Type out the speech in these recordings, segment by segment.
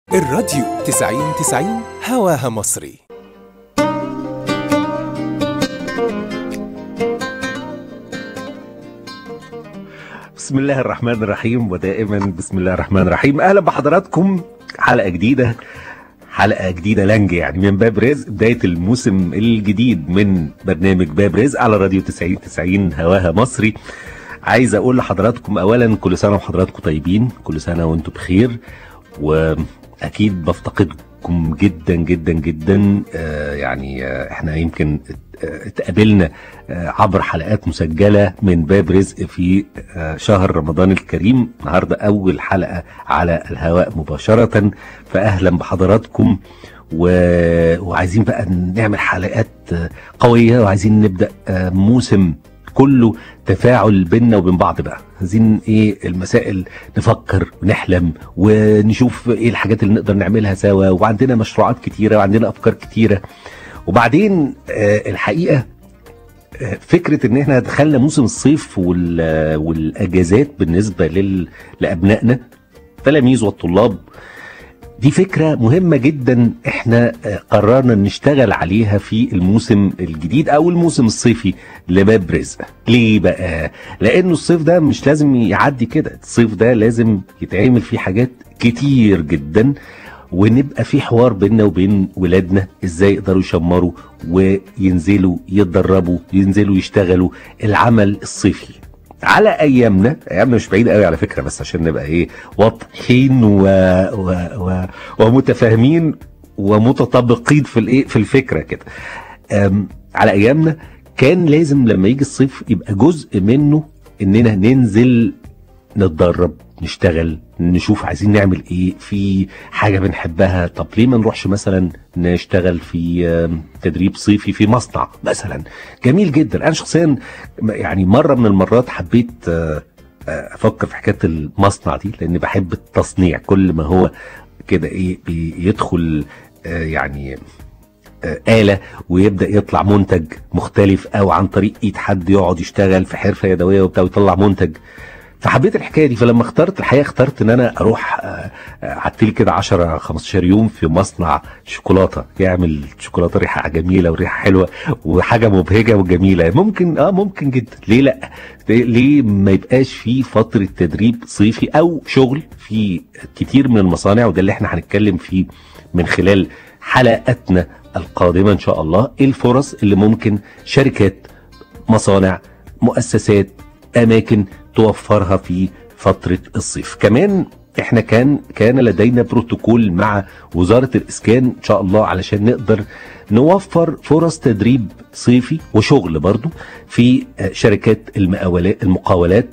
الراديو 90 90 هواها مصري بسم الله الرحمن الرحيم ودائما بسم الله الرحمن الرحيم اهلا بحضراتكم حلقه جديده حلقه جديده لانج يعني من باب رزق بدايه الموسم الجديد من برنامج باب رزق على راديو 90 90 هواها مصري عايز اقول لحضراتكم اولا كل سنه وحضراتكم طيبين كل سنه وانتم بخير واكيد بفتقدكم جدا جدا جدا آه يعني آه احنا يمكن اتقابلنا آه عبر حلقات مسجله من باب رزق في آه شهر رمضان الكريم النهارده اول حلقه على الهواء مباشره فاهلا بحضراتكم و... وعايزين بقى نعمل حلقات آه قويه وعايزين نبدا موسم كله تفاعل بيننا وبين بعض بقى عايزين ايه المسائل نفكر ونحلم ونشوف ايه الحاجات اللي نقدر نعملها سوا وعندنا مشروعات كتيره وعندنا افكار كتيره وبعدين آه الحقيقه آه فكره ان احنا دخلنا موسم الصيف والاجازات بالنسبه لل... لابنائنا التلاميذ والطلاب دي فكرة مهمة جدا احنا قررنا نشتغل عليها في الموسم الجديد او الموسم الصيفي لباب رزق ليه بقى لانه الصيف ده مش لازم يعدي كده الصيف ده لازم يتعمل فيه حاجات كتير جدا ونبقى في حوار بيننا وبين ولادنا ازاي يقدروا يشمروا وينزلوا يتدربوا ينزلوا يشتغلوا العمل الصيفي على ايامنا ايامنا مش بعيد قوي على فكره بس عشان نبقى ايه واضحين و... و... و... ومتفاهمين ومتطابقين في الايه في الفكره كده على ايامنا كان لازم لما يجي الصيف يبقى جزء منه اننا ننزل نتدرب نشتغل نشوف عايزين نعمل ايه في حاجه بنحبها طب ليه ما نروحش مثلا نشتغل في تدريب صيفي في مصنع مثلا جميل جدا انا شخصيا يعني مره من المرات حبيت افكر في حكايه المصنع دي لان بحب التصنيع كل ما هو كده ايه بيدخل يعني آلة ويبدأ يطلع منتج مختلف أو عن طريق إيد حد يقعد يشتغل في حرفة يدوية وبتاع ويطلع منتج فحبيت الحكايه دي فلما اخترت الحقيقه اخترت ان انا اروح قعدت لي كده 10 15 يوم في مصنع شوكولاته يعمل شوكولاته ريحه جميله وريحه حلوه وحاجه مبهجه وجميله ممكن اه ممكن جدا ليه لا ليه ما يبقاش في فتره تدريب صيفي او شغل في كتير من المصانع وده اللي احنا هنتكلم فيه من خلال حلقاتنا القادمه ان شاء الله ايه الفرص اللي ممكن شركات مصانع مؤسسات اماكن توفرها في فترة الصيف كمان احنا كان كان لدينا بروتوكول مع وزارة الاسكان ان شاء الله علشان نقدر نوفر فرص تدريب صيفي وشغل برضو في شركات المقاولات المقاولات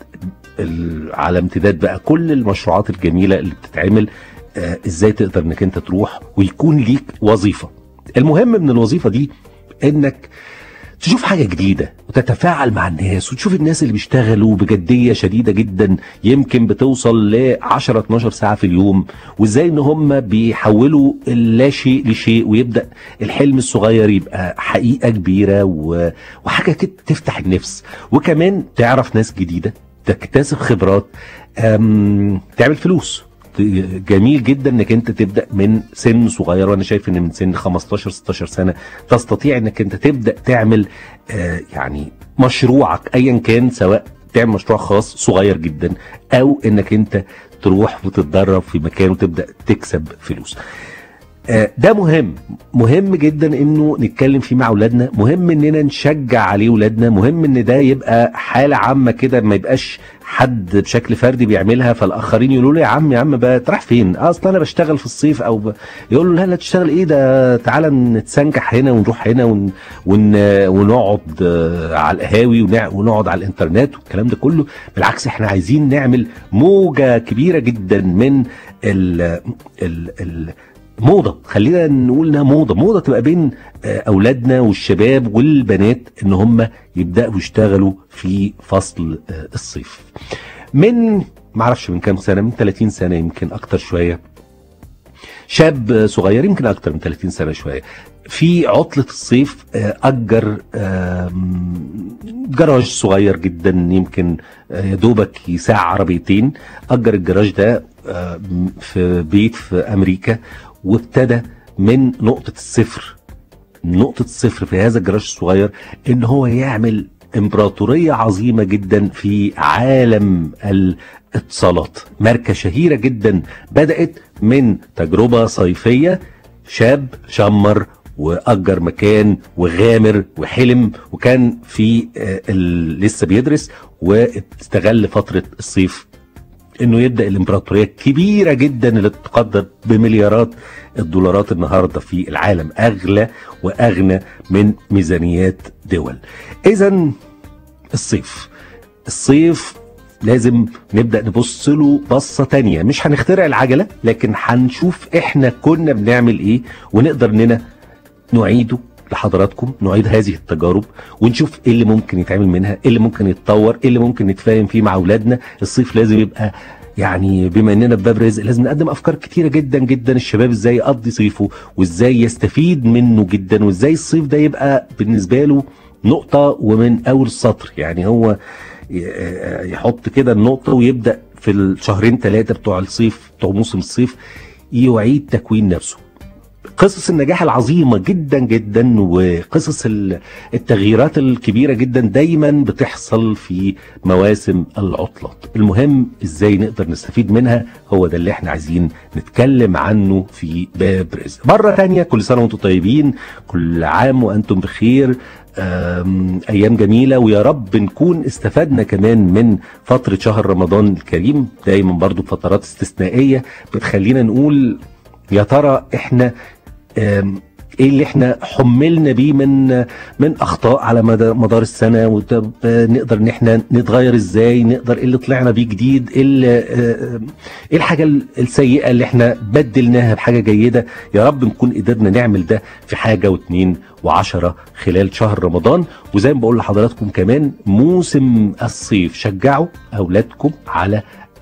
على امتداد بقى كل المشروعات الجميلة اللي بتتعمل ازاي تقدر انك انت تروح ويكون ليك وظيفة المهم من الوظيفة دي انك تشوف حاجة جديدة وتتفاعل مع الناس وتشوف الناس اللي بيشتغلوا بجدية شديدة جدا يمكن بتوصل ل 10 12 ساعة في اليوم وازاي ان هم بيحولوا اللا شيء لشيء ويبدأ الحلم الصغير يبقى حقيقة كبيرة وحاجة كده تفتح النفس وكمان تعرف ناس جديدة تكتسب خبرات تعمل فلوس جميل جدا انك انت تبدا من سن صغير وانا شايف ان من سن 15 16 سنه تستطيع انك انت تبدا تعمل آه يعني مشروعك ايا كان سواء تعمل مشروع خاص صغير جدا او انك انت تروح وتتدرب في مكان وتبدا تكسب فلوس ده مهم مهم جدا انه نتكلم فيه مع اولادنا مهم اننا نشجع عليه اولادنا مهم ان ده يبقى حاله عامه كده ما يبقاش حد بشكل فردي بيعملها فالاخرين يقولوا له يا عم يا عم بقى رايح فين اصلا انا بشتغل في الصيف او ب... يقول له لا لا تشتغل ايه ده تعالى نتسنجح هنا ونروح هنا ون... ون... ونقعد على القهاوي ونقعد على الانترنت والكلام ده كله بالعكس احنا عايزين نعمل موجه كبيره جدا من ال... ال... ال... موضه خلينا نقول انها موضه موضه تبقى بين اولادنا والشباب والبنات ان هم يبداوا يشتغلوا في فصل الصيف من معرفش من كام سنه من 30 سنه يمكن اكتر شويه شاب صغير يمكن اكتر من 30 سنه شويه في عطلة الصيف أجر جراج صغير جدا يمكن يا دوبك يساع عربيتين أجر الجراج ده آه، في بيت في امريكا وابتدى من نقطه الصفر نقطه الصفر في هذا الجراج الصغير ان هو يعمل امبراطوريه عظيمه جدا في عالم الاتصالات ماركه شهيره جدا بدات من تجربه صيفيه شاب شمر واجر مكان وغامر وحلم وكان في آه، ال- لسه بيدرس واستغل فتره الصيف انه يبدا الامبراطوريه الكبيره جدا اللي تقدر بمليارات الدولارات النهارده في العالم اغلى واغنى من ميزانيات دول اذا الصيف الصيف لازم نبدا نبص له بصه تانية مش هنخترع العجله لكن هنشوف احنا كنا بنعمل ايه ونقدر اننا نعيده لحضراتكم نعيد هذه التجارب ونشوف ايه اللي ممكن يتعمل منها ايه اللي ممكن يتطور ايه اللي ممكن نتفاهم فيه مع اولادنا الصيف لازم يبقى يعني بما اننا في باب رزق لازم نقدم افكار كتيره جدا جدا الشباب ازاي يقضي صيفه وازاي يستفيد منه جدا وازاي الصيف ده يبقى بالنسبه له نقطه ومن اول السطر يعني هو ي- يحط كده النقطه ويبدا في الشهرين ثلاثه بتوع الصيف بتوع موسم الصيف يعيد تكوين نفسه قصص النجاح العظيمة جدا جدا وقصص ال- التغييرات الكبيرة جدا دايما بتحصل في مواسم العطلات المهم ازاي نقدر نستفيد منها هو ده اللي احنا عايزين نتكلم عنه في باب رزق مرة تانية كل سنة وانتم طيبين كل عام وانتم بخير أم، ايام جميله ويا رب نكون استفدنا كمان من فتره شهر رمضان الكريم دايما برضو فترات استثنائيه بتخلينا نقول يا ترى احنا آم، ايه اللي احنا حملنا بيه من من اخطاء على مدى مدار السنه وطب آه، نقدر ان احنا نتغير ازاي نقدر ايه اللي طلعنا بيه جديد ايه اللي- آه، ايه الحاجه السيئه اللي احنا بدلناها بحاجه جيده يا رب نكون قدرنا نعمل ده في حاجه واتنين وعشرة خلال شهر رمضان وزي ما بقول لحضراتكم كمان موسم الصيف شجعوا اولادكم على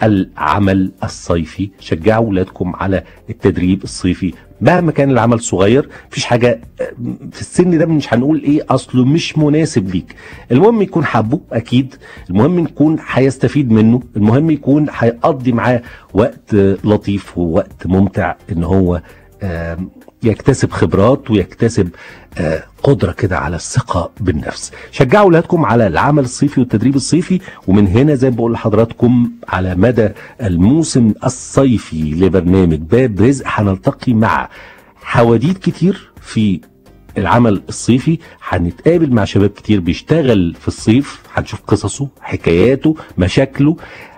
العمل الصيفي شجعوا اولادكم على التدريب الصيفي مهما كان العمل صغير مفيش حاجه آه، في السن ده مش هنقول ايه اصله مش مناسب ليك المهم يكون حبه اكيد المهم يكون هيستفيد منه المهم يكون هيقضي معاه وقت آه، لطيف ووقت ممتع ان هو آم، يكتسب خبرات ويكتسب آه، قدرة كده على الثقة بالنفس شجعوا أولادكم على العمل الصيفي والتدريب الصيفي ومن هنا زي ما بقول لحضراتكم على مدى الموسم الصيفي لبرنامج باب رزق هنلتقي مع حواديت كتير في العمل الصيفي هنتقابل مع شباب كتير بيشتغل في الصيف هنشوف قصصه حكاياته مشاكله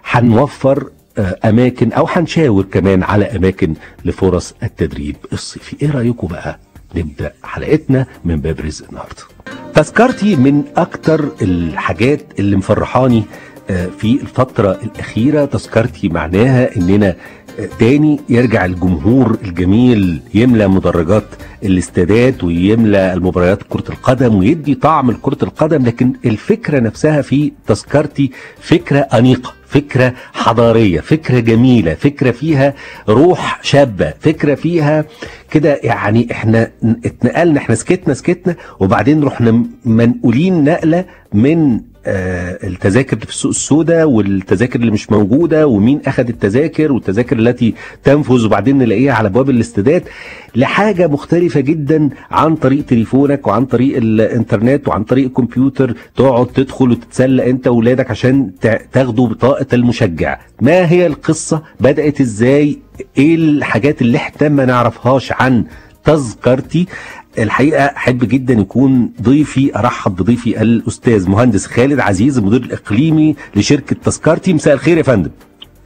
هنوفر آه، اماكن او هنشاور كمان على اماكن لفرص التدريب الصيفي ايه رايكم بقى نبدا حلقتنا من باب رزق النهارده تذكرتي من اكتر الحاجات اللي مفرحاني آه، في الفترة الأخيرة تذكرتي معناها إننا آه، تاني يرجع الجمهور الجميل يملى مدرجات الاستادات ويملى المباريات كرة القدم ويدي طعم لكرة القدم لكن الفكرة نفسها في تذكرتي فكرة أنيقة فكرة حضارية فكرة جميلة فكرة فيها روح شابة فكرة فيها كده يعني احنا اتنقلنا احنا سكتنا سكتنا وبعدين رحنا منقولين نقلة من آه التذاكر اللي في السوق السوداء والتذاكر اللي مش موجودة ومين أخذ التذاكر والتذاكر التي تنفذ وبعدين نلاقيها على أبواب الاستادات لحاجة مختلفة جدا عن طريق تليفونك وعن طريق الإنترنت وعن طريق الكمبيوتر تقعد تدخل وتتسلى أنت وولادك عشان تع- تاخدوا بطاقة المشجع ما هي القصة بدأت إزاي إيه الحاجات اللي احنا ما نعرفهاش عن تذكرتي الحقيقه احب جدا يكون ضيفي ارحب بضيفي الاستاذ مهندس خالد عزيز المدير الاقليمي لشركه تذكرتي مساء الخير يا فندم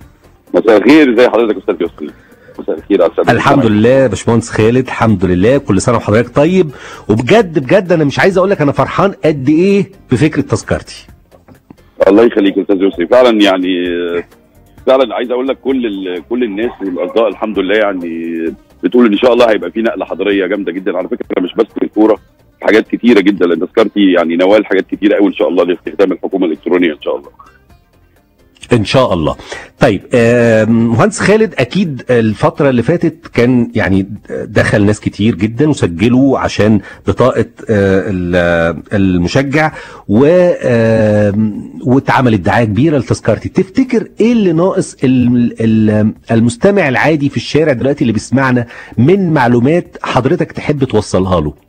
مساء الخير ازي حضرتك يا استاذ يسري مساء الخير على السلامة. الحمد لله يا باشمهندس خالد الحمد لله كل سنه وحضرتك طيب وبجد بجد انا مش عايز اقول لك انا فرحان قد ايه بفكره تذكرتي الله يخليك يا استاذ يسري فعلا يعني آه، فعلا عايز اقول لك كل ال- كل الناس والاصدقاء الحمد لله يعني بتقول ان شاء الله هيبقى في نقله حضاريه جامده جدا على فكره مش بس في الكوره حاجات كتيره جدا لان تذكرتي يعني نوال حاجات كتيره قوي ان شاء الله لاستخدام الحكومه الالكترونيه ان شاء الله ان شاء الله طيب آم، مهندس خالد اكيد الفتره اللي فاتت كان يعني دخل ناس كتير جدا وسجلوا عشان بطاقه آه، ال- المشجع و آم، واتعملت دعايه كبيره لتذكرتي تفتكر ايه اللي ناقص ال- ال- المستمع العادي في الشارع دلوقتي اللي بيسمعنا من معلومات حضرتك تحب توصلها له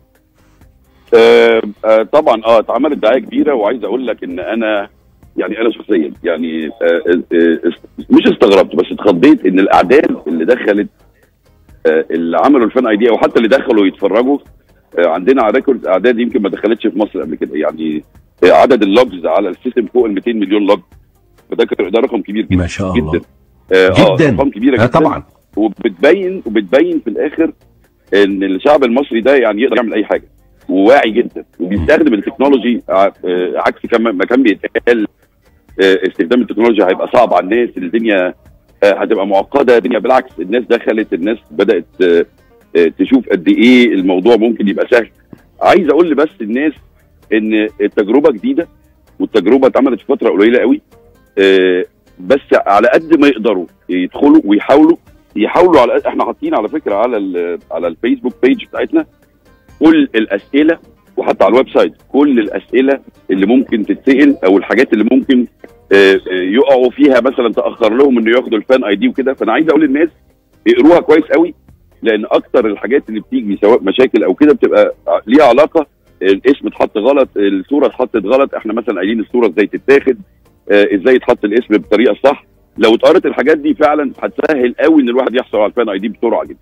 آه آه طبعا اه اتعملت دعايه كبيره وعايز اقول لك ان انا يعني انا شخصيا يعني آه آه است- مش استغربت بس اتخضيت ان الاعداد اللي دخلت آه اللي عملوا الفان اي دي او حتى اللي دخلوا يتفرجوا آه عندنا على ريكورد اعداد يمكن ما دخلتش في مصر قبل كده يعني آه عدد اللوجز على السيستم فوق ال 200 مليون لوج فده كان- ده رقم كبير جدا ما شاء الله. جدا آه آه، جدا ارقام كبيره آه جدا طبعا وبتبين وبتبين في الاخر ان الشعب المصري ده يعني يقدر يعمل اي حاجه وواعي جدا وبيستخدم التكنولوجي ع- آه، عكس كما ما كان بيتقال آه، استخدام التكنولوجيا هيبقى صعب على الناس الدنيا آه، هتبقى معقده الدنيا بالعكس الناس دخلت الناس بدات آه، آه، تشوف قد ايه الموضوع ممكن يبقى سهل عايز اقول بس الناس ان التجربه جديده والتجربه اتعملت في فتره قليله قوي آه، بس على قد ما يقدروا يدخلوا ويحاولوا يحاولوا على احنا حاطين على فكره على ال- على الفيسبوك بيج بتاعتنا كل الاسئله وحتى على الويب سايت كل الاسئله اللي ممكن تتسال او الحاجات اللي ممكن آه، آه، يقعوا فيها مثلا تاخر لهم انه ياخدوا الفان اي دي وكده فانا عايز اقول للناس اقروها كويس قوي لان اكتر الحاجات اللي بتيجي سواء مشاكل او كده بتبقى ع- ليها علاقه الاسم اتحط غلط الصوره اتحطت غلط احنا مثلا قايلين الصوره ازاي تتاخد آه، ازاي يتحط الاسم بالطريقه الصح لو اتقرت الحاجات دي فعلا هتسهل قوي ان الواحد يحصل على الفان اي دي بسرعه جدا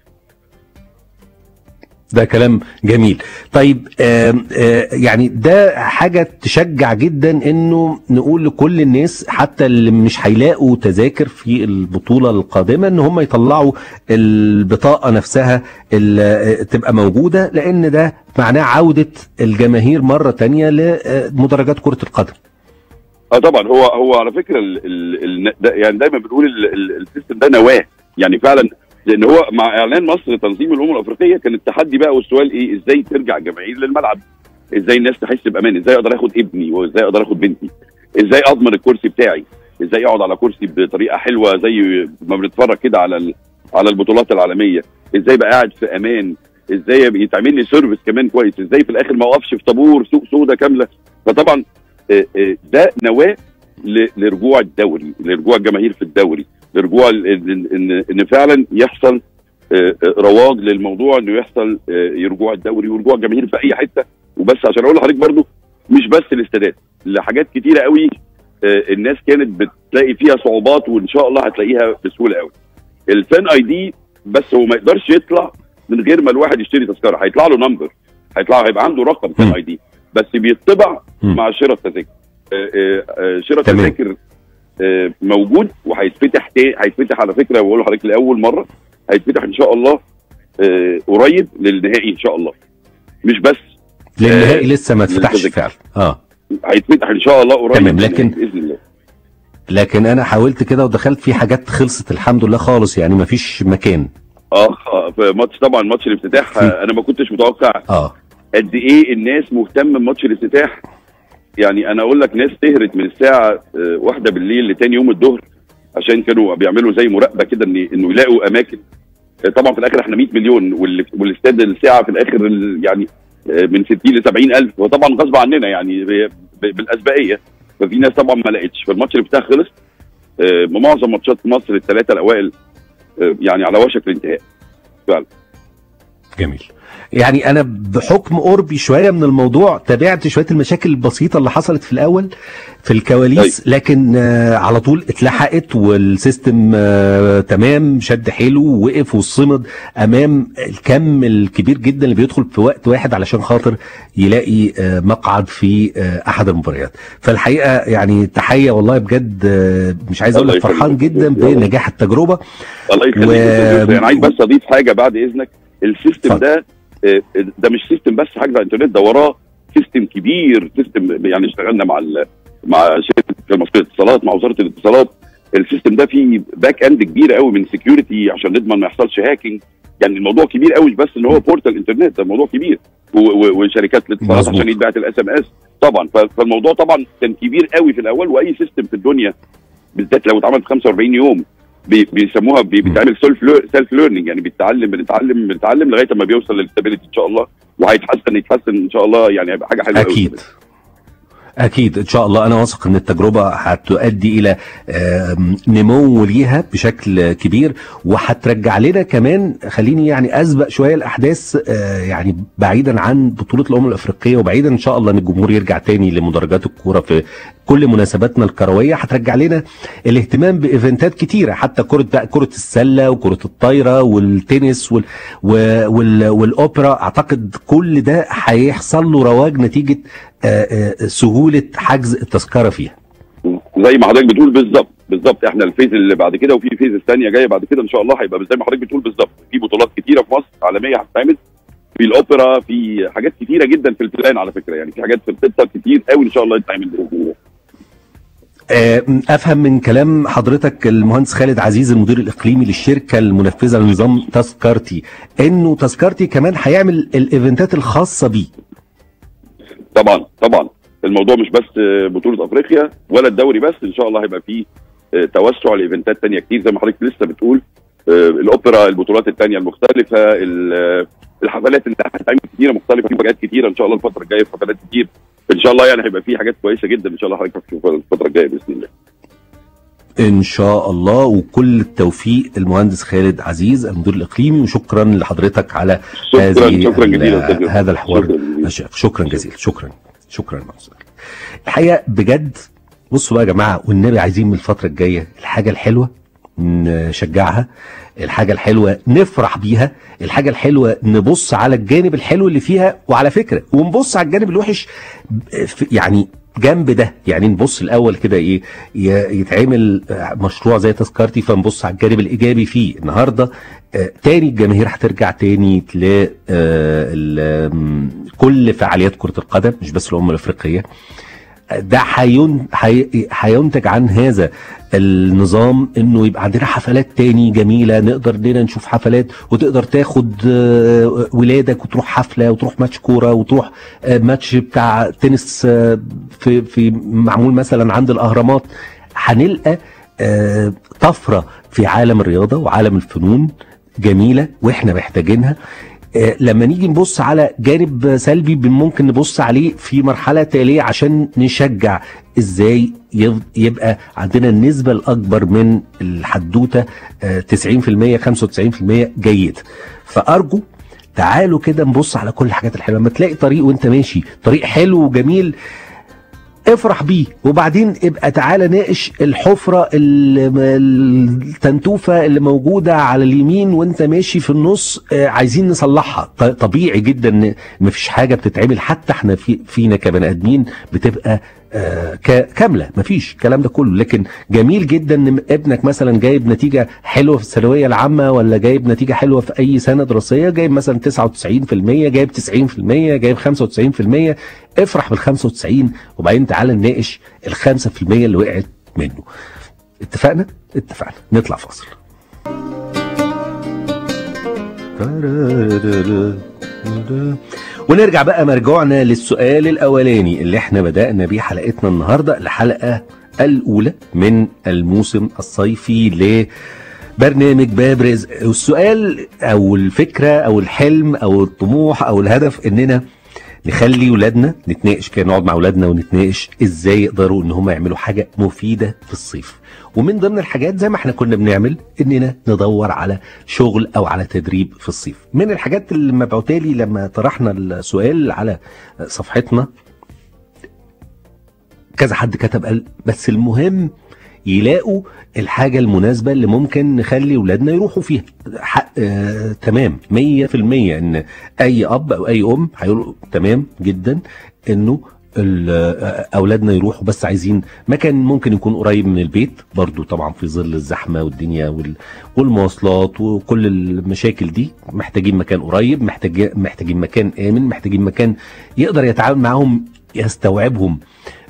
ده كلام جميل طيب آم، آه، يعني ده حاجة تشجع جدا انه نقول لكل الناس حتى اللي مش هيلاقوا تذاكر في البطولة القادمة ان هم يطلعوا البطاقة نفسها اللي تبقى موجودة لان ده معناه عودة الجماهير مرة تانية لمدرجات كرة القدم اه طبعا هو هو على فكره ال ال ال ده يعني دايما بنقول ال- ال- السيستم ده نواه يعني فعلا لان هو مع اعلان مصر تنظيم الامم الافريقيه كان التحدي بقى والسؤال ايه ازاي ترجع الجماهير للملعب ازاي الناس تحس بامان ازاي اقدر اخد ابني وازاي اقدر اخد بنتي ازاي اضمن الكرسي بتاعي ازاي اقعد على كرسي بطريقه حلوه زي ما بنتفرج كده على ال- على البطولات العالميه ازاي بقى قاعد في امان ازاي يبقى يتعمل لي سيرفيس كمان كويس ازاي في الاخر ما اقفش في طابور سوق سودا كامله فطبعا آه، آه، ده نواه ل- لرجوع الدوري لرجوع الجماهير في الدوري لرجوع ال- ان ان, إن فعلا يحصل آه، آه، رواج للموضوع انه يحصل آه، رجوع الدوري ورجوع الجماهير في اي حته وبس عشان اقول لحضرتك برضو مش بس الاستادات لحاجات كتيره قوي آه، الناس كانت بتلاقي فيها صعوبات وان شاء الله هتلاقيها بسهوله قوي الفان اي دي بس هو ما يقدرش يطلع من غير ما الواحد يشتري تذكره هيطلع له نمبر هيطلع هيبقى عنده رقم فان مم. اي دي بس بيطبع مم. مع شراء التذاكر آه، آه، آه، شراء تمام. التذاكر آه، موجود وهيتفتح تا- هيتفتح على فكره بقول لحضرتك لاول مره هيتفتح ان شاء الله آه، قريب للنهائي ان شاء الله مش بس للنهائي لسه ما اتفتحش للتذاكر. فعلا اه هيتفتح ان شاء الله قريب تمام، للنهائي لكن- باذن الله لكن انا حاولت كده ودخلت في حاجات خلصت الحمد لله خالص يعني ما فيش مكان اه آه، في ماتش طبعا ماتش الافتتاح في- آه، انا ما كنتش متوقع اه قد ايه الناس مهتمه بماتش الافتتاح يعني انا اقول لك ناس سهرت من الساعه آه، واحدة بالليل لتاني يوم الظهر عشان كانوا بيعملوا زي مراقبه كده ان انه يلاقوا اماكن آه، طبعا في الاخر احنا 100 مليون وال- والاستاد الساعه في الاخر ال- يعني آه، من 60 ل 70 الف وطبعا غصب عننا يعني ب- ب- بالاسبقيه ففي ناس طبعا ما لقتش فالماتش الافتتاح خلص آه، معظم ماتشات مصر الثلاثه الاوائل آه، يعني على وشك الانتهاء جميل يعني انا بحكم قربي شويه من الموضوع تابعت شويه المشاكل البسيطه اللي حصلت في الاول في الكواليس لكن آه على طول اتلحقت والسيستم آه تمام شد حيله ووقف والصمد امام الكم الكبير جدا اللي بيدخل في وقت واحد علشان خاطر يلاقي آه مقعد في آه احد المباريات فالحقيقه يعني تحيه والله بجد آه مش عايز اقول الله لك فرحان يخليك. جدا بنجاح التجربه الله يخليك و- و... انا عايز بس اضيف حاجه بعد اذنك السيستم اتفضل. ده آه، ده مش سيستم بس حاجه على الانترنت ده وراه سيستم كبير سيستم يعني اشتغلنا مع ال... مع شركه المصريه للاتصالات مع وزاره الاتصالات السيستم ده فيه باك اند كبير قوي من سكيورتي عشان نضمن ما يحصلش هاكينج يعني الموضوع كبير قوي مش بس ان هو بورتال انترنت ده موضوع كبير و... و... وشركات الاتصالات مظبوط. عشان يتبعت الاس ام اس طبعا ف... فالموضوع طبعا كان كبير قوي في الاول واي سيستم في الدنيا بالذات لو اتعمل في 45 يوم بي- بيسموها بي- بيتعمل سيلف سيلف ليرنينج يعني بيتعلم بنتعلم بنتعلم لغايه ما بيوصل للستابيليتي ان شاء الله وهيتحسن يتحسن ان شاء الله يعني هيبقى حاجه حلوه أوي. اكيد اكيد ان شاء الله انا واثق ان التجربه هتؤدي الى آم، نمو ليها بشكل كبير وهترجع لنا كمان خليني يعني اسبق شويه الاحداث آه، يعني بعيدا عن بطوله الامم الافريقيه وبعيدا ان شاء الله ان الجمهور يرجع تاني لمدرجات الكوره في كل مناسباتنا الكرويه هترجع لنا الاهتمام بايفنتات كتيره حتى كره بقى كره السله وكره الطايره والتنس وال و- وال والاوبرا اعتقد كل ده هيحصل له رواج نتيجه آه، آه، سهوله حجز التذكره فيها زي ما حضرتك بتقول بالظبط بالظبط احنا الفيز اللي بعد كده وفي فيز الثانيه جايه بعد كده ان شاء الله هيبقى زي ما حضرتك بتقول بالظبط في بطولات كتيره في مصر عالميه هتتعمل في الاوبرا في حاجات كتيره جدا في البلان على فكره يعني في حاجات في الخطه كتير قوي ان شاء الله تتعمل باذن الله آه، افهم من كلام حضرتك المهندس خالد عزيز المدير الاقليمي للشركه المنفذه لنظام تذكرتي انه تذكرتي كمان هيعمل الايفنتات الخاصه بيه طبعا طبعا الموضوع مش بس آه، بطوله افريقيا ولا الدوري بس ان شاء الله هيبقى فيه آه، توسع لايفنتات تانية كتير زي ما حضرتك لسه بتقول آه، الاوبرا البطولات التانية المختلفه ال- آه، الحفلات اللي هتتعمل كتيره مختلفه في حاجات كتيره ان شاء الله الفتره الجايه في حفلات كتير ان شاء الله يعني هيبقى في حاجات كويسه جدا ان شاء الله حضرتك هتشوفها الفتره الجايه باذن الله ان شاء الله وكل التوفيق المهندس خالد عزيز المدير الاقليمي وشكرا لحضرتك على شكرا هذه شكرا ال- جزيلا أستاذ يوسف. هذا الحوار شكرا جزيلا. شكرا, شكرا جزيلا شكرا شكرا مهندس خالد. الحقيقه بجد بصوا بقى يا جماعه والنبي عايزين من الفتره الجايه الحاجه الحلوه نشجعها الحاجة الحلوة نفرح بيها الحاجة الحلوة نبص على الجانب الحلو اللي فيها وعلى فكرة ونبص على الجانب الوحش في- يعني جنب ده يعني نبص الاول كده ايه ي- يتعمل آه، مشروع زي تذكرتي فنبص على الجانب الايجابي فيه النهارده آه، تاني الجماهير هترجع تاني ل آه، ال- آم، كل فعاليات كرة القدم مش بس الأمم الأفريقية ده هين- هي- هينتج عن هذا النظام انه يبقى عندنا حفلات تاني جميله نقدر اننا نشوف حفلات وتقدر تاخد آه، ولادك وتروح حفله وتروح ماتش كوره وتروح آه، ماتش بتاع تنس آه، في في معمول مثلا عند الاهرامات هنلقى آه، طفره في عالم الرياضه وعالم الفنون جميله واحنا محتاجينها آه، لما نيجي نبص على جانب سلبي بن- ممكن نبص عليه في مرحلة تالية عشان نشجع ازاي يف- يبقى عندنا النسبة الأكبر من الحدوتة آه، 90% 95% جيد فأرجو تعالوا كده نبص على كل الحاجات الحلوة لما تلاقي طريق وانت ماشي طريق حلو وجميل افرح بيه وبعدين ابقى تعالى ناقش الحفرة ال- التنتوفة اللي موجودة على اليمين وانت ماشي في النص آه، عايزين نصلحها ط- طبيعي جدا ان مفيش حاجة بتتعمل حتى احنا في فينا كبني ادمين بتبقى آه، ك- كاملة مفيش الكلام ده كله لكن جميل جدا ان ابنك مثلا جايب نتيجة حلوة في الثانوية العامة ولا جايب نتيجة حلوة في اي سنة دراسية جايب مثلا 99% جايب 90% جايب 95% افرح بال 95 وبعدين تعالى نناقش ال 5% اللي وقعت منه اتفقنا؟ اتفقنا نطلع فاصل ونرجع بقى مرجوعنا للسؤال الاولاني اللي احنا بدأنا بيه حلقتنا النهارده الحلقة الاولى من الموسم الصيفي ل برنامج باب رزق والسؤال او الفكرة او الحلم او الطموح او الهدف اننا نخلي ولادنا نتناقش كده نقعد مع ولادنا ونتناقش ازاي يقدروا ان هم يعملوا حاجه مفيده في الصيف ومن ضمن الحاجات زي ما احنا كنا بنعمل اننا ندور على شغل او على تدريب في الصيف من الحاجات اللي مبعوتة لي لما طرحنا السؤال على صفحتنا كذا حد كتب قال بس المهم يلاقوا الحاجة المناسبة اللي ممكن نخلي ولادنا يروحوا فيها حق آه تمام مية في المية ان اي اب او اي ام هيقولوا تمام جدا انه ال- آه، اولادنا يروحوا بس عايزين مكان ممكن يكون قريب من البيت برضو طبعا في ظل الزحمه والدنيا وال- والمواصلات وكل المشاكل دي محتاجين مكان قريب محتاجين محتاجين مكان امن محتاجين مكان يقدر يتعامل معاهم يستوعبهم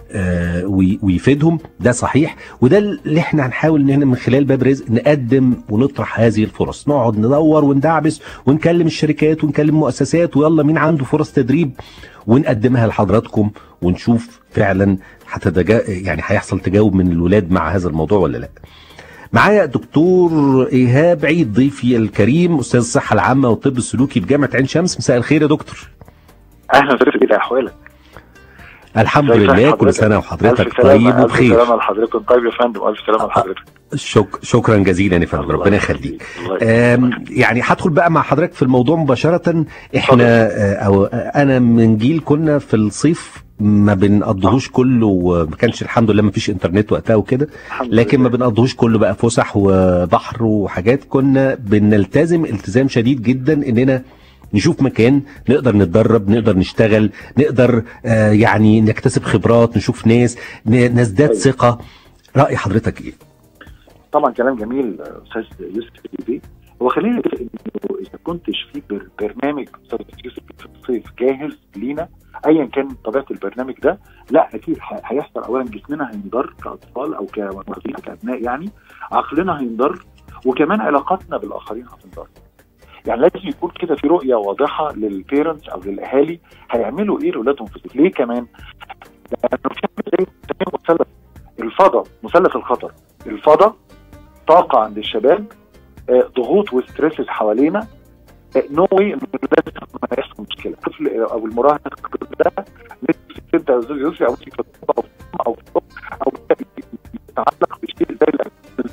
آه، وي- ويفيدهم ده صحيح وده اللي احنا هنحاول ان احنا من خلال باب رزق نقدم ونطرح هذه الفرص نقعد ندور وندعبس ونكلم الشركات ونكلم مؤسسات ويلا مين عنده فرص تدريب ونقدمها لحضراتكم ونشوف فعلا هتتجا يعني هيحصل تجاوب من الولاد مع هذا الموضوع ولا لا معايا دكتور ايهاب عيد ضيفي الكريم استاذ الصحه العامه والطب السلوكي في جامعه عين شمس مساء الخير يا دكتور اهلا وسهلا بك احوالك الحمد ازي لله حضرتك؟ كل سنه ألف وحضرتك سلامة، طيب ألف وبخير سلامة لحضرتك طيب يا فندم ألف سلامة لحضرتك شك شكرا جزيلا يا فندم الله ربنا يخليك الله آم، يعني هدخل بقى مع حضرتك في الموضوع مباشرة احنا آه، او آه، انا من جيل كنا في الصيف ما بنقضيهوش كله وما كانش الحمد لله ما فيش انترنت وقتها وكده الحمد لكن ما لله. بنقضيهوش كله بقى فسح وبحر وحاجات كنا بنلتزم التزام شديد جدا اننا نشوف مكان نقدر نتدرب نقدر نشتغل نقدر آه يعني نكتسب خبرات نشوف ناس ن- نزداد أيوة. ثقة رأي حضرتك ايه؟ طبعا كلام جميل استاذ يوسف بيه هو خلينا نتفق انه اذا كنتش في بر- برنامج استاذ يوسف في الصيف جاهز لينا ايا كان طبيعه البرنامج ده لا اكيد ح- هيحصل اولا جسمنا هينضر كاطفال او كمرضين كابناء يعني عقلنا هينضر وكمان علاقاتنا بالاخرين هتنضر يعني لازم يكون كده في رؤيه واضحه للبيرنتس او للاهالي هيعملوا ايه لاولادهم في الصيف ليه كمان؟ لانه في زي زي مثلث الفضاء مثلث الخطر الفضاء طاقه عند الشباب آه، ضغوط وستريسز حوالينا نو واي انه لازم ما يحصل مشكله الطفل او المراهق ده لسه تبدا يوسف او في او في او في او يتعلق بشيء زي ال-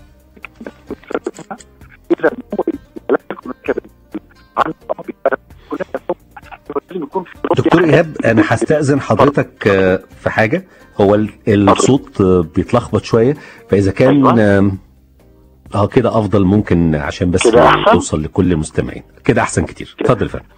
اذا هو لا يكون هناك عنده كلنا لازم يكون في رؤية دكتور ايهاب انا هستاذن حضرتك آه، في حاجه هو ال- الصوت آه، بيتلخبط شويه فاذا كان أيوة. آم، اه كده افضل ممكن عشان بس كده أحسن؟ توصل لكل المستمعين كده احسن كتير كده. اتفضل يا فندم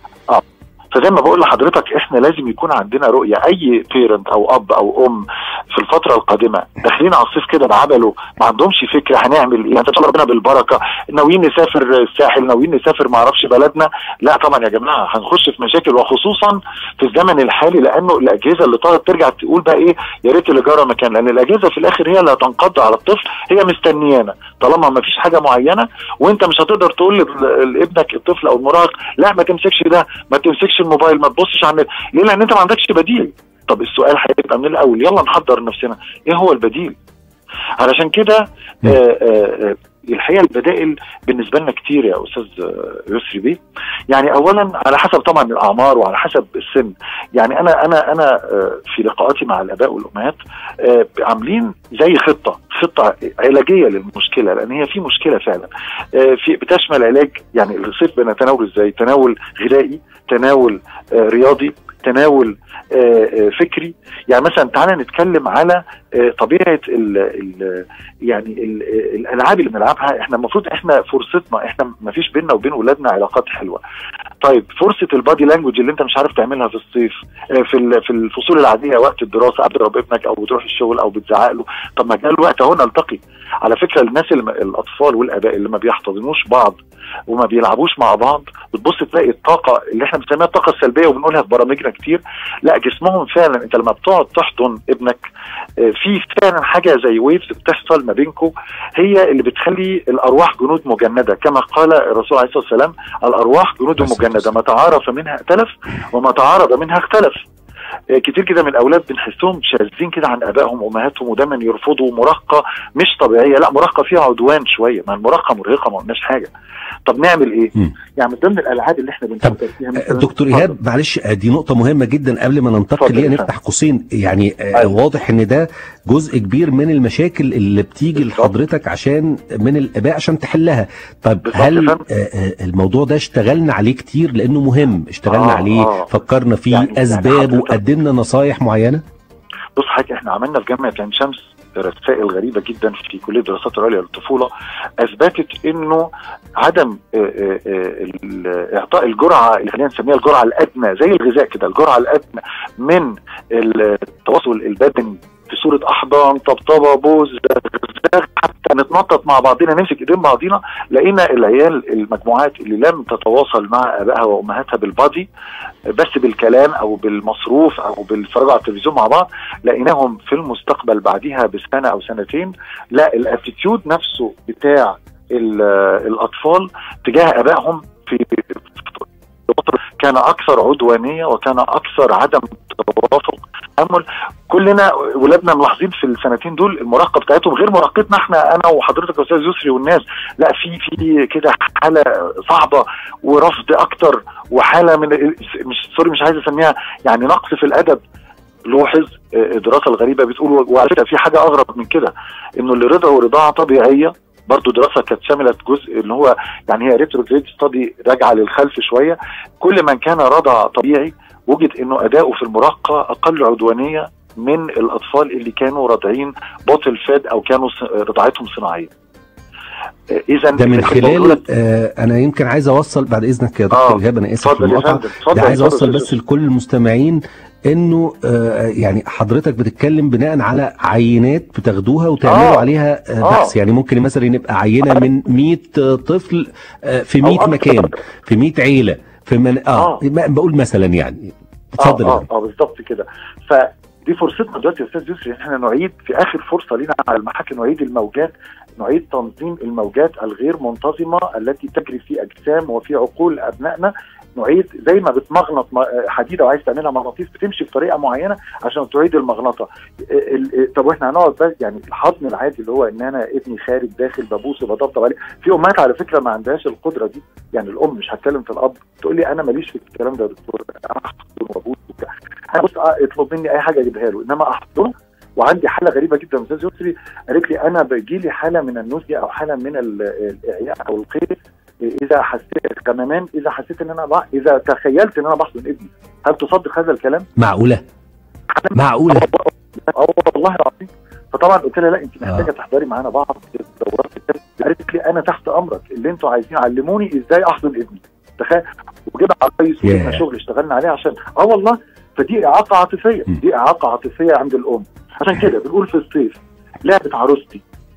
فزي ما بقول لحضرتك احنا لازم يكون عندنا رؤيه اي بيرنت او اب او ام في الفتره القادمه داخلين على الصيف كده بعبله ما عندهمش فكره هنعمل ايه هتطلع ربنا بالبركه ناويين نسافر الساحل ناويين نسافر ما اعرفش بلدنا لا طبعا يا جماعه هنخش في مشاكل وخصوصا في الزمن الحالي لانه الاجهزه اللي طارت ترجع تقول بقى ايه يا ريت اللي جرى مكان لان الاجهزه في الاخر هي اللي هتنقض على الطفل هي مستنيانا طالما ما فيش حاجه معينه وانت مش هتقدر تقول ل- لابنك الطفل او المراهق لا ما تمسكش ده ما تمسكش الموبايل ما تبصش على النت ليه لان انت ما عندكش بديل طب السؤال هيبقى من الاول يلا نحضر نفسنا ايه هو البديل علشان كده مم. آه، آه، آه، الحقيقه البدائل بالنسبه لنا كتير يا استاذ آه، يسري بيه يعني اولا على حسب طبعا الاعمار وعلى حسب السن يعني انا انا انا آه، في لقاءاتي مع الاباء والامهات آه، عاملين زي خطه خطه علاجيه للمشكله لان هي في مشكله فعلا آه، في بتشمل علاج يعني الصيف بنتناول ازاي تناول غذائي تناول آه، رياضي تناول آه، آه، فكري يعني مثلا تعالى نتكلم على آه، طبيعه ال ال يعني ال الالعاب اللي بنلعبها احنا المفروض احنا فرصتنا احنا ما فيش بيننا وبين ولادنا علاقات حلوه طيب فرصه البادي لانجوج اللي انت مش عارف تعملها في الصيف آه، في ال- في الفصول العاديه وقت الدراسه قبل تضرب ابنك او بتروح الشغل او بتزعق له طب ما جاء الوقت اهو نلتقي على فكره الناس اللي ما- الاطفال والاباء اللي ما بيحتضنوش بعض وما بيلعبوش مع بعض بتبص تلاقي الطاقه اللي احنا بنسميها الطاقه السلبيه وبنقولها في برامجنا كتير لا جسمهم فعلا انت لما بتقعد تحضن ابنك آه، في فعلا حاجه زي ويفز بتحصل ما بينكم هي اللي بتخلي الارواح جنود مجنده كما قال الرسول عليه الصلاه والسلام الارواح جنود بس- مجنده ما تعارف منها ائتلف وما تعارض منها اختلف آه، كتير كده من الاولاد بنحسهم شاذين كده عن ابائهم وامهاتهم ودايما يرفضوا مراهقه مش طبيعيه لا مراهقه فيها عدوان شويه ما المراهقه مرهقه ما قلناش حاجه طب نعمل ايه؟ مم. يعني من ضمن الالعاب اللي احنا بنفكر فيها مثلا دكتور اتفضل. ايهاب معلش آه، دي نقطة مهمة جدا قبل ما ننتقل اتفضل ليها يا نفتح قوسين يعني آه، أيوة. واضح ان ده جزء كبير من المشاكل اللي بتيجي بالظبط. لحضرتك عشان من الاباء عشان تحلها طب بالظبط يا هل فندم. آه، آه، الموضوع ده اشتغلنا عليه كتير لانه مهم اشتغلنا آه، عليه آه. فكرنا فيه يعني- يعني اسباب حضرتك- وقدمنا نصايح معينة بص حضرتك احنا عملنا في جامعه عين شمس رسائل غريبه جدا في كليه الدراسات العليا للطفوله اثبتت انه عدم آه، آه، آه، ال- اعطاء الجرعه اللي خلينا نسميها الجرعه الادنى زي الغذاء كده الجرعه الادنى من التواصل البدني في صوره احضان طبطبه بوز زغزغ، حتى نتنطط مع بعضنا نمسك ايدين بعضينا لقينا العيال المجموعات اللي لم تتواصل مع ابائها وامهاتها بالبادي بس بالكلام او بالمصروف او بالفرج على التلفزيون مع بعض لقيناهم في المستقبل بعديها بسنه او سنتين لا الاتيتيود نفسه بتاع ال- الاطفال تجاه ابائهم في كان اكثر عدوانيه وكان اكثر عدم توافق تامل كلنا ولادنا ملاحظين في السنتين دول المراهقه بتاعتهم غير مراهقتنا احنا انا وحضرتك يا استاذ يسري والناس لا في في كده حاله صعبه ورفض اكتر وحاله من مش سوري مش عايز اسميها يعني نقص في الادب لوحظ آه، الدراسه الغريبه بتقول وعلى فكره في حاجه اغرب من كده انه اللي رضعوا رضاعه طبيعيه برضه دراسه كانت شملت جزء اللي هو يعني هي ريتروجريد ستادي راجعه للخلف شويه كل من كان رضع طبيعي وجد انه اداؤه في المراهقه اقل عدوانيه من الاطفال اللي كانوا راضعين بوتل فاد او كانوا ص- رضاعتهم صناعيه. اذا ده من خلال آه انا يمكن عايز اوصل بعد اذنك يا دكتور آه، ايهاب انا اسف في اتفضل يا المقاطعه فندم اتفضل ده عايز اتفضل اوصل يا بس لكل المستمعين انه آه يعني حضرتك بتتكلم بناء على عينات بتاخدوها وتعملوا آه. عليها آه آه. بحث يعني ممكن مثلا يبقى عينه من 100 طفل آه في أو 100 أكتر. مكان في 100 عيله في من اه, آه. ما- بقول مثلا يعني اتفضل اه يا اه, فندم. آه بالظبط كده فدي فرصتنا دلوقتي يا استاذ يسري ان احنا نعيد في اخر فرصه لينا على المحاكم نعيد الموجات نعيد تنظيم الموجات الغير منتظمه التي تجري في اجسام وفي عقول ابنائنا نعيد زي ما بتمغنط م- حديده وعايز تعملها مغناطيس بتمشي بطريقه معينه عشان تعيد المغناطه ال- ال- طب واحنا هنقعد بس يعني الحضن العادي اللي هو ان انا ابني خارج داخل ببوسه بطبطب عليه في امهات على فكره ما عندهاش القدره دي يعني الام مش هتكلم في الاب تقول لي انا ماليش في الكلام ده يا دكتور انا احضن وابوس وبتاع انا بص آه، اطلب مني اي حاجه اجيبها له انما احضنه وعندي حاله غريبه جدا يا استاذ يسري قالت لي انا بيجي لي حاله من النزيه او حاله من ال- الاعياء او القيء اذا حسيت غممان اذا حسيت ان انا بح... اذا تخيلت ان انا بحضن ابني هل تصدق هذا الكلام؟ معقوله معقوله اه والله العظيم فطبعا قلت لها لا انت محتاجه آه. تحضري معانا بعض الدورات التالتة. قالت لي انا تحت امرك اللي انتوا عايزين علموني ازاي احضن ابني تخيل وجبنا على كويس وجبنا ياه. شغل اشتغلنا عليه عشان اه والله فدي اعاقه عاطفيه م. دي اعاقه عاطفيه عند الام عشان كده بنقول في الصيف لعبه عروستي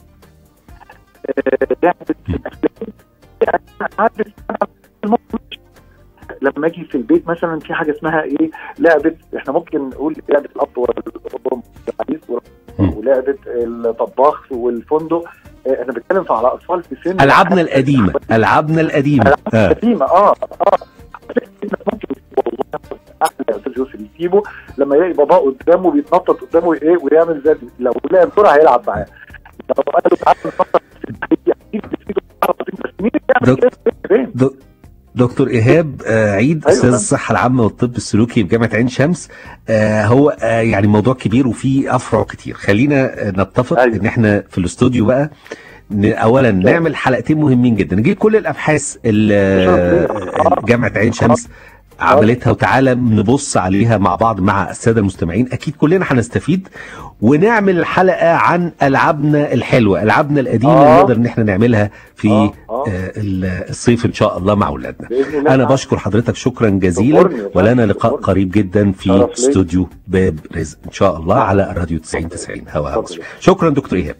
آه، لعبه الافلام يعني عارف أنا لما اجي في البيت مثلا في حاجه اسمها ايه لعبه احنا ممكن نقول لعبه الاب والام والعريس مم. ولعبه الطباخ والفندق آه، احنا بنتكلم في على اطفال في سن العابنا القديمه العابنا القديمه آه. قديمه اه اه ممكن والله احلى يا استاذ يوسف يسيبه لما يلاقي باباه قدامه بيتنطط قدامه ايه ويعمل زي لو لعب كوره هيلعب معاه لو قال له تعالى نتنطط اكيد بتفيده بس مين اللي يعمل كده فين؟ دك- دكتور ايهاب آه، عيد أيوة. استاذ الصحه العامه والطب السلوكي بجامعه عين شمس آه، هو آه، يعني موضوع كبير وفيه افرع كتير خلينا آه، نتفق أيوة. ان احنا في الاستوديو بقى ن- اولا نعمل حلقتين مهمين جدا نجيب كل الابحاث اللي آه، جامعه عين شمس عملتها وتعالى نبص عليها مع بعض مع الساده المستمعين اكيد كلنا هنستفيد ونعمل حلقه عن العابنا الحلوه العابنا القديمه آه. اللي نقدر ان احنا نعملها في آه، آه. آه، الصيف ان شاء الله مع اولادنا باذن الله انا بشكر حضرتك شكرا جزيلا شكرني يا فندم. ولنا لقاء شكرني. قريب جدا في شرف لي. استوديو باب رزق ان شاء الله على الراديو 90 90 هوا اتفضل. مصر شكرا دكتور ايهاب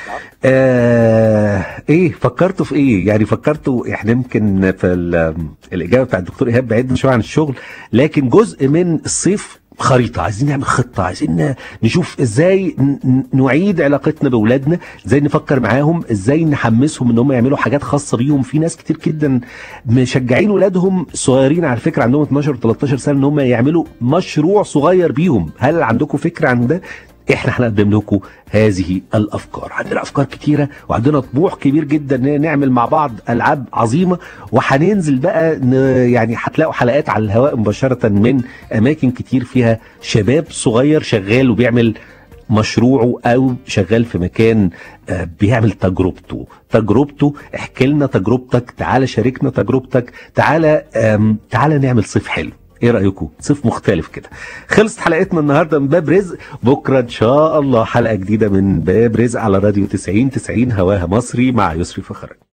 آه ايه فكرتوا في ايه يعني فكرتوا احنا يمكن في ال- الاجابه بتاعت الدكتور ايهاب بعدنا شويه عن الشغل لكن جزء من الصيف خريطه عايزين نعمل خطه عايزين نشوف ازاي ن- نعيد علاقتنا باولادنا ازاي نفكر معاهم ازاي نحمسهم ان هم يعملوا حاجات خاصه بيهم في ناس كتير جدا مشجعين ولادهم صغيرين على فكره عندهم 12 13 سنه ان هم يعملوا مشروع صغير بيهم هل عندكم فكره عن ده احنا هنقدم لكم هذه الافكار عندنا افكار كتيره وعندنا طموح كبير جدا ان نعمل مع بعض العاب عظيمه وهننزل بقى ن... يعني هتلاقوا حلقات على الهواء مباشره من اماكن كتير فيها شباب صغير شغال وبيعمل مشروعه او شغال في مكان آه، بيعمل تجربته تجربته احكي لنا تجربتك تعالى شاركنا تجربتك تعالى آم، تعالى نعمل صيف حلو ايه رايكم صيف مختلف كده خلصت حلقتنا النهارده من باب رزق بكره ان شاء الله حلقه جديده من باب رزق على راديو 90 90 هواها مصري مع يسري فخر